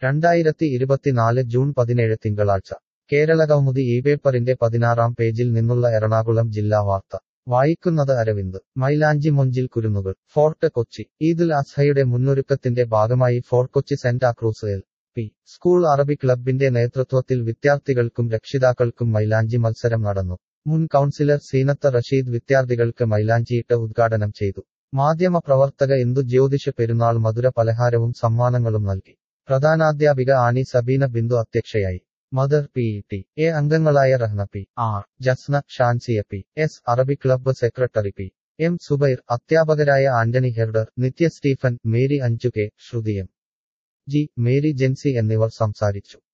രണ്ടായിരത്തി ഇരുപത്തിനാല് ജൂൺ പതിനേഴ് തിങ്കളാഴ്ച കേരളകൗമുദി ഈ പേപ്പറിന്റെ പതിനാറാം പേജിൽ നിന്നുള്ള എറണാകുളം ജില്ലാ വാർത്ത വായിക്കുന്നത് അരവിന്ദ് മൈലാഞ്ചി മൊഞ്ചിൽ കുരുന്നുകൾ ഫോർട്ട് കൊച്ചി ഈദുൽ അസ്ഹയുടെ മുന്നൊരുക്കത്തിന്റെ ഭാഗമായി ഫോർട്ട് കൊച്ചി സെന്റ് ആക്രൂസ് എൽ പി സ്കൂൾ അറബി ക്ലബിന്റെ നേതൃത്വത്തിൽ വിദ്യാർത്ഥികൾക്കും രക്ഷിതാക്കൾക്കും മൈലാഞ്ചി മത്സരം നടന്നു മുൻ കൗൺസിലർ സീനത്ത് റഷീദ് വിദ്യാർത്ഥികൾക്ക് മൈലാഞ്ചിയിട്ട് ഉദ്ഘാടനം ചെയ്തു മാധ്യമ പ്രവർത്തക ഇന്ദു ജ്യോതിഷ പെരുന്നാൾ മധുര പലഹാരവും സമ്മാനങ്ങളും നൽകി പ്രധാനാധ്യാപിക ആനി സബീന ബിന്ദു അധ്യക്ഷയായി മദർ പി ടി എ അംഗങ്ങളായ Rahna P R Jasna Shansiya P S അറബി club secretary P M Zubair അധ്യാപകരായ Antony Herder Nithya Stephen Mary Anju K Sruthi M G Mary Jency എന്നിവർ സംസാരിച്ചു